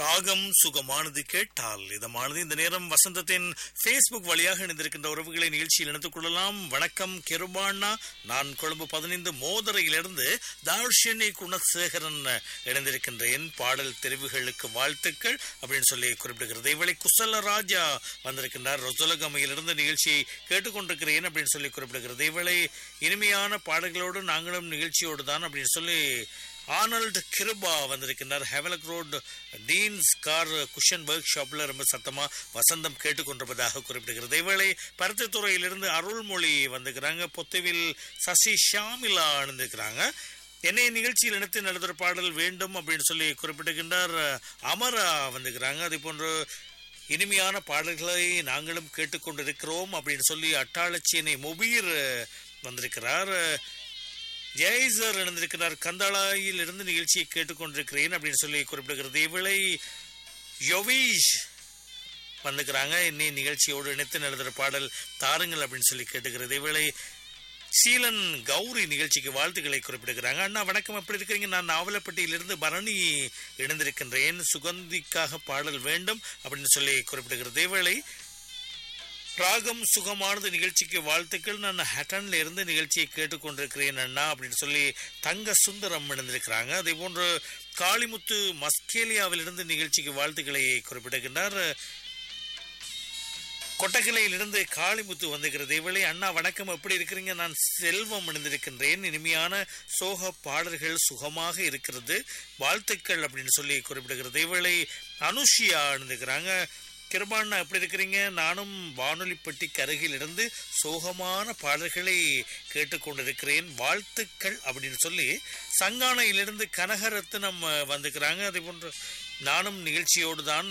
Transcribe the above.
ராகம் சுகமானது கேட்டால் இதமானது இந்த நேரம் வசந்தத்தின் ஃபேஸ்புக் வழியாக இணைந்திருக்கின்ற உறவுகளை நிகழ்ச்சியில் இணைத்துக் கொள்ளலாம் வணக்கம் கெருபாண்ணா நான் கொழும்பு பதினைந்து மோதரையிலிருந்து தார்ஷினி குணசேகரன் இணைந்திருக்கின்றேன் பாடல் தெரிவுகளுக்கு வாழ்த்துக்கள் அப்படின்னு சொல்லி குறிப்பிடுகிறது இவளை குசல ராஜா வந்திருக்கின்றார் ரொசலகமையிலிருந்து நிகழ்ச்சியை கேட்டுக்கொண்டிருக்கிறேன் அப்படின்னு சொல்லி குறிப்பிடுகிறது இவளை இனிமையான பாடல்களோடு நாங்களும் நிகழ்ச்சியோடு தான் அப்படின்னு சொல்லி ஆனல்ட் கிருபா வந்திருக்கின்றார் Havelock road teens car cushion work ஷாப்ல ரொம்ப சத்தமா வசந்தம் கேட்டுக்கொண்டிருப்பதாக குறிப்பிடுகிறது இவளை பருத்தித்துறையிலிருந்து அருள்மொழி வந்துக்கிறாங்க பொத்துவில் சசி ஷாமிலா அணிந்திருக்கிறாங்க என்னை நிகழ்ச்சியில் இணைத்து நடத்துகிற பாடல் வேண்டும் அப்படின்னு சொல்லி குறிப்பிடுகின்றார் அமரா வந்துக்கிறாங்க அதே போன்று இனிமையான பாடல்களை நாங்களும் கேட்டுக்கொண்டிருக்கிறோம் அப்படின்னு சொல்லி அட்டாளச்சியனை முபீர் வந்திருக்கிறார் ஜெய்சர் இணைந்திருக்கிறார் கந்தாளாயில் இருந்து நிகழ்ச்சியை கேட்டுக்கொண்டிருக்கிறேன் அப்படின்னு சொல்லி குறிப்பிடுகிறது இவளை யோவீஷ் வந்துக்கிறாங்க இன்னி நிகழ்ச்சியோடு இணைத்து நடத்துகிற பாடல் தாருங்கள் அப்படின்னு சொல்லி கேட்டுக்கிறது இவளை சீலன் கௌரி நிகழ்ச்சிக்கு வாழ்த்துக்களை குறிப்பிடுகிறாங்க அண்ணா வணக்கம் எப்படி இருக்கிறீங்க நான் நாவலப்பட்டியிலிருந்து பரணி இணைந்திருக்கின்றேன் சுகந்திக்காக பாடல் வேண்டும் அப்படின்னு சொல்லி குறிப்பிடுகிறது இவளை ராகம் சுகமானது நிகழ்ச்சிக்கு வாழ்த்துக்கள் நான் ஹட்டன்ல இருந்து நிகழ்ச்சியை கேட்டுக்கொண்டிருக்கிறேன் அண்ணா அப்படின்னு சொல்லி தங்க சுந்தரம் இணைந்திருக்கிறாங்க அதே போன்று காளிமுத்து மஸ்கேலியாவிலிருந்து நிகழ்ச்சிக்கு வாழ்த்துக்களை குறிப்பிடுகின்றார் கொட்டக்கிளையிலிருந்து காளிமுத்து வந்துகிறது இவளை அண்ணா வணக்கம் எப்படி இருக்கிறீங்க நான் செல்வம் இணைந்திருக்கின்றேன் இனிமையான சோக பாடல்கள் சுகமாக இருக்கிறது வாழ்த்துக்கள் அப்படின்னு சொல்லி குறிப்பிடுகிறது இவளை அனுஷியா இணைந்திருக்கிறாங்க கிருபாண்ணா எப்படி இருக்கிறீங்க நானும் வானொலிப்பட்டிக்கு அருகில் இருந்து சோகமான பாடல்களை கேட்டுக்கொண்டிருக்கிறேன் வாழ்த்துக்கள் அப்படின்னு சொல்லி சங்கானையிலிருந்து கனகரத்னம் வந்துக்கிறாங்க அதே போன்று நானும் நிகழ்ச்சியோடு தான்